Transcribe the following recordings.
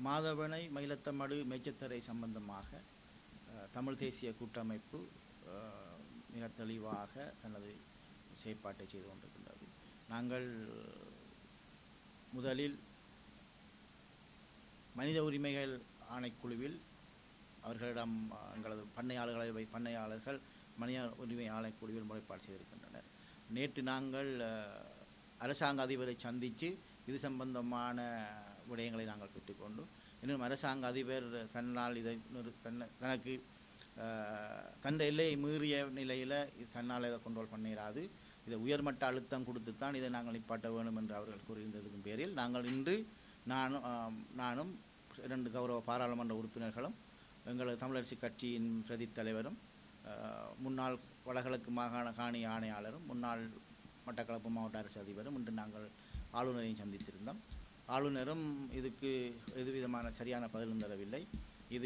மாதவனை மயிலத்தமடு மேச்சத்தரை சம்பந்தமாக அஹ், தமிழ் தேசிய கூட்டமைப்பு அஹ், மிக தெளிவாக தனது செயற்பாட்டை செய்து கொண்டிருக்கின்றது நாங்கள் முதலில் மனித உரிமைகள் ஆணைக்குழுவில் அவர்களிடம் அஹ், எங்களது பண்ணையாளர்களை வை பண்ணையாளர்கள் மனித உரிமை ஆணைக்குழுவில் முறைப்பாடு செய்திருக்கின்றனர் நேற்று நாங்கள் அஹ், அரசாங்க அதிபரை சந்தித்து இது சம்பந்தமான விடயங்களை நாங்கள் பெற்றுக்கொண்டு இன்னும் அரசாங்க அதிபர் தன்னால் இதை நிறு- தன்னை தனக்கு அஹ், தன் எல்லையை மீறிய நிலையில் தன்னால் இதை கண்ட்ரோல் பண்ணிடாது இதை உயர்மட்ட அழுத்தம் கொடுத்து தான் இதை நாங்கள் நிப்பாட்ட வேணும் என்று அவர்கள் கூறியிருந்ததன் பேரில் நாங்கள் இன்று நானும் ஆம், நானும் இரண்டு கௌரவ பாராளுமன்ற உறுப்பினர்களும் எங்களது தமிழரசு கட்சியின் பிரதி தலைவரும் அஹ், முன்னாள் வடகிழக்கு மாகாண காணி ஆணையாளரும் முன்னாள் மட்டக்களப்பு மாவட்ட அரசு அதிபரும் இன்று நாங்கள் ஆளுநரையும் சந்தித்திருந்தோம் ஆளுநரும் இதுக்கு எதுவிதமான சரியான பதிலும் தரவில்லை இது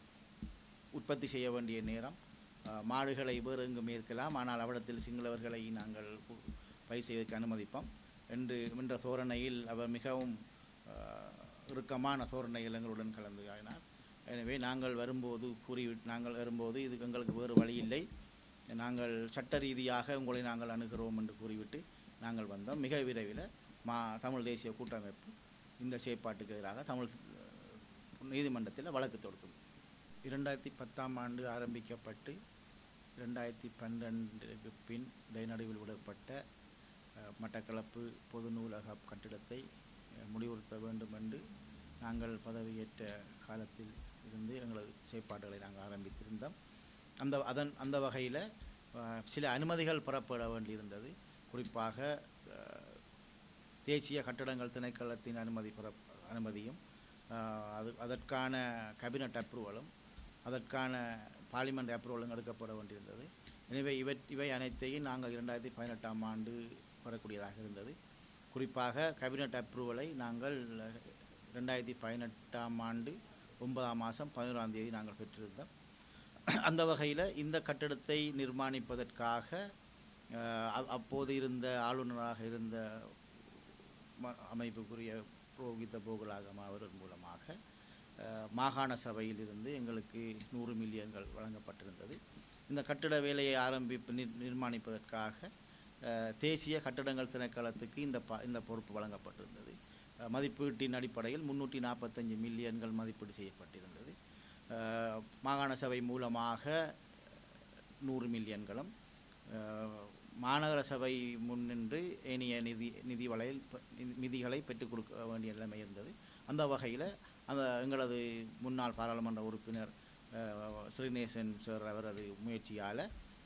உற்பத்தி செய்ய வேண்டிய நேரம் அஹ், மாடுகளை வேறு எங்கும் இருக்கலாம் ஆனால் அவ்விடத்தில் சிங்களவர்களை நாங்கள் பு- பயிர் செய்வதற்கு அனுமதிப்போம் என்று என்ற தோரணையில் அவர் மிகவும் அஹ், இறுக்கமான தோரணையில் எங்களுடன் கலந்து ஆயினார் எனவே நாங்கள் வரும்போது கூறி நாங்கள் வரும்போது இது எங்களுக்கு வேறு வழி இல்லை நாங்கள் சட்ட ரீதியாக உங்களை நாங்கள் அணுகிறோம் என்று கூறிவிட்டு நாங்கள் வந்தோம் மிக விரைவில் மா தமிழ் தேசிய கூட்டமைப்பு இந்த செயற்பாட்டுக்கு எதிராக தமிழ் அஹ், நீதிமன்றத்தில் வழக்கு தொடுக்கும் இரண்டாயிரத்தி பத்தாம் ஆண்டு ஆரம்பிக்கப்பட்டு இரண்டாயிரத்தி பன்னிரெண்டுக்கு பின் இடைநடுவில் விடப்பட்ட அஹ், மட்டக்களப்பு பொது நூலக கட்டிடத்தை அஹ், முடிவுறுத்த வேண்டும் என்று நாங்கள் பதவியேற்ற காலத்தில் இருந்து எங்களது செயற்பாடுகளை நாங்கள் ஆரம்பித்திருந்தோம் அந்த அதன் அந்த வகையில் சில அனுமதிகள் பெறப்பட வேண்டியிருந்தது குறிப்பாக அஹ், தேசிய கட்டடங்கள் திணைக்களத்தின் அனுமதி பெற அனுமதியும் அஹ், அது அதற்கான கேபினட் அப்ரூவலும் அதற்கான பார்லிமெண்ட் அப்ரூவலும் எடுக்கப்பட வேண்டியிருந்தது எனவே இவை இவை அனைத்தையும் நாங்கள் இரண்டாயிரத்தி பதினெட்டாம் ஆண்டு பெறக்கூடியதாக இருந்தது குறிப்பாக கேபினட் அப்ரூவலை நாங்கள் ரெண்டாயிரத்தி பதினெட்டாம் ஆண்டு ஒன்பதாம் மாதம் பதினோராம் தேதி நாங்கள் பெற்றிருந்தோம் அந்த வகையில் இந்த கட்டடத்தை நிர்மாணிப்பதற்காக அஹ், அ- அப்போது இருந்த ஆளுநராக இருந்த ம- அமைப்புக்குரிய புரோகித போகலாகம அவர்கள் மூலமாக அஹ், மாகாண சபையில் இருந்து எங்களுக்கு நூறு மில்லியன்கள் வழங்கப்பட்டிருந்தது இந்த கட்டிட வேலையை ஆரம்பிப்பு நிர் நிர்மாணிப்பதற்காக அஹ், தேசிய கட்டடங்கள் திணைக்களத்துக்கு இந்த ப இந்த பொறுப்பு வழங்கப்பட்டிருந்தது அஹ், மதிப்பீட்டின் அடிப்படையில் முன்னூற்றி நாற்பத்தஞ்சு மில்லியன்கள் மதிப்பீடு செய்யப்பட்டிருந்தது அஹ், மாகாண சபை மூலமாக நூறு மில்லியன்களும் அஹ், மாநகர சபை முன்னின்று ஏனைய நிதி நிதி வலையில் ப- நிதி- நிதிகளை பெற்றுக் கொடுக்க வேண்டிய நிலைமை இருந்தது அந்த வகையில் அந்த எங்களது முன்னாள் பாராளுமன்ற உறுப்பினர் அஹ், ஸ்ரீநேசன் சார் அவரது முயற்சியால்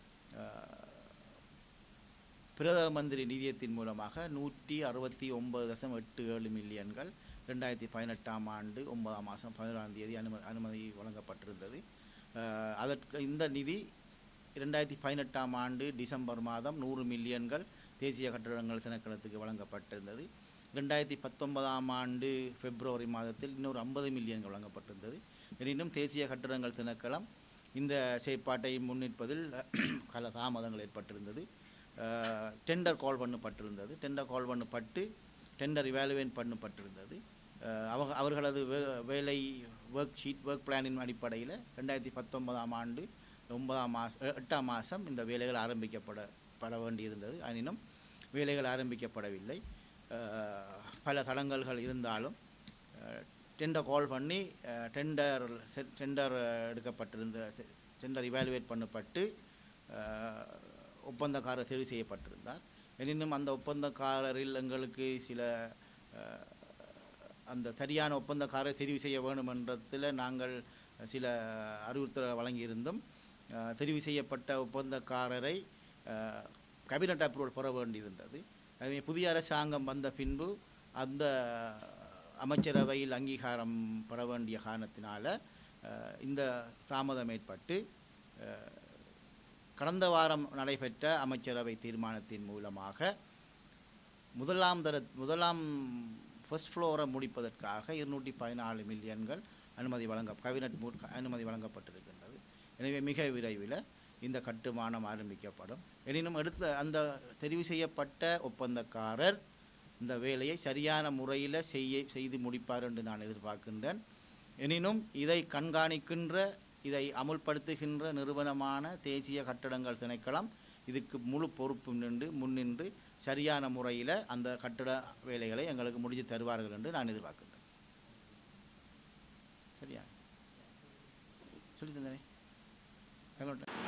பிரதம மந்திரி நிதியத்தின் மூலமாக நூற்றி அறுபத்தி ஒன்பது தசம் எட்டு ஏழு மில்லியன்கள் ரெண்டாயிரத்தி பதினெட்டாம் ஆண்டு ஒன்பதாம் மாதம் பதினொன்றாம் தேதி அனுமதி அனுமதி வழங்கப்பட்டிருந்தது அஹ், அதற்கு இந்த நிதி இரண்டாயிரத்தி பதினெட்டாம் ஆண்டு டிசம்பர் மாதம் நூறு மில்லியன்கள் தேசிய கட்டடங்கள் திணைக்களத்துக்கு வழங்கப்பட்டிருந்தது ரெண்டாயிரத்தி பத்தொன்பதாம் ஆண்டு பிப்ரவரி மாதத்தில் இன்னொரு ஐம்பது மில்லியன்கள் வழங்கப்பட்டிருந்தது எனினும் தேசிய கட்டடங்கள் திணைக்களம் இந்த செயற்பாட்டை முன்னிற்பதில் பல தாமதங்கள் ஏற்பட்டிருந்தது டெண்டர் கால் பண்ணப்பட்டிருந்தது டெண்டர் கால் பண்ணப்பட்டு டெண்டர் இவாலுவேட் பண்ணப்பட்டிருந்தது அஹ் அவங்க அவர்களது வே- வேலை ஒர்க் ஷீட் ஒர்க் பிளானின் அடிப்படையில் ரெண்டாயிரத்தி பத்தொன்பதாம் ஆண்டு ஒன்பதாம் மாதம் எட்டாம் மாதம் இந்த வேலைகள் ஆரம்பிக்கப்பட பட வேண்டியிருந்தது எனினும் வேலைகள் ஆரம்பிக்கப்படவில்லை அஹ் பல தடங்கல்கள் இருந்தாலும் டெண்டர் கால் பண்ணி டெண்டர் டெண்டர் எடுக்கப்பட்டிருந்த டெண்டர் இவாலுவேட் பண்ணப்பட்டு அஹ், ஒப்பந்தக்காரர் தெரிவு செய்யப்பட்டிருந்தார் எனினும் அந்த ஒப்பந்தக்காரரில் எங்களுக்கு சில அஹ், அந்த சரியான ஒப்பந்தக்காரரை தெரிவு செய்ய வேண்டும் என்றதில் நாங்கள் சில அறிவுறுத்தல் வழங்கியிருந்தும் அஹ், தெரிவு செய்யப்பட்ட ஒப்பந்தக்காரரை கேபினட் அப்ரூவல் பெற வேண்டியிருந்தது எனவே புதிய அரசாங்கம் வந்த பின்பு அந்த அமைச்சரவையில் அங்கீகாரம் பெற வேண்டிய காரணத்தினால அஹ், இந்த தாமதம் ஏற்பட்டு அஹ், கடந்த வாரம் நடைபெற்ற அமைச்சரவை தீர்மானத்தின் மூலமாக முதலாம் தர முதலாம் ஃபர்ஸ்ட் ஃப்ளோரை முடிப்பதற்காக இருநூற்றி பதினாலு மில்லியன்கள் அனுமதி வழங்க கேபினட் மூ அனுமதி வழங்கப்பட்டிருக்கின்றது எனவே மிக விரைவில் இந்த கட்டுமானம் ஆரம்பிக்கப்படும் எனினும் அடுத்த அந்த தெரிவு செய்யப்பட்ட ஒப்பந்தக்காரர் இந்த வேலையை சரியான முறையில் செய்ய செய்து முடிப்பார் என்று நான் எதிர்பார்க்கின்றேன் எனினும் இதை கண்காணிக்கின்ற இதை அமுல்படுத்துகின்ற நிறுவனமான தேசிய கட்டடங்கள் திணைக்களம் இதுக்கு முழு பொறுப்பு நின்று முன்னின்று சரியான முறையில் அந்த கட்டட வேலைகளை எங்களுக்கு முடித்து தருவார்கள் என்று நான் எதிர்பார்க்கின்றேன் சரியா சொல்லி தந்தேனே தங்கள்கிட்ட